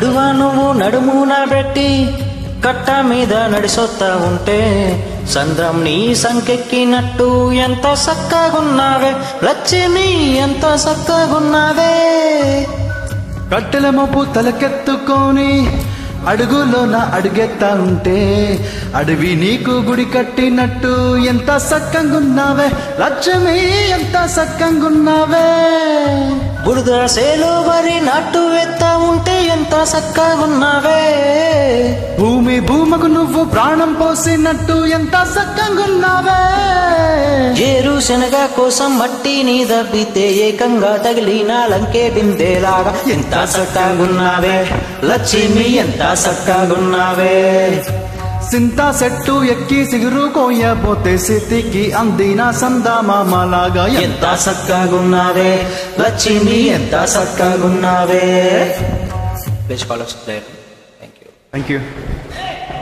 నడువా నువ్వు నడుమున పెట్టి కట్ట మీద నడిసొత్తా ఉంటే సంద్రం నీ సంకెక్కినట్టు ఎంత సక్కగున్నావే లక్ష్మి ఎంత సక్కగున్నావే కట్టెల మోపు తలకెత్తుకొని అడుగులోన అడుగెత్తా ఉంటే అడవి నీకు గుడి కట్టినట్టు ఎంత సక్కంగున్నావే లక్ష్మి ఎంత సక్కంగున్నావే బురద సేలు వరి నాటు వెత్తా ఉంటే ఎంత సక్కగున్నావే భూమి భూమకు నువ్వు ప్రాణం పోసినట్టు ఎంత సక్కంగున్నావే ఏరు శనగ కోసం మట్టిని దబ్బితే ఏకంగా తగిలిన లంకే బిందేలాగా ఎంత సక్కగున్నావే లక్ష్మి ఎంత సక్కగున్నావే సింతా సెట్టు ఎక్కి సిగురు కోయపోతే సితికి అందిన సందామామలాగా ఎంత సక్కగున్నావే లక్ష్మి ఎంత సక్కగున్నావే please call thank you thank you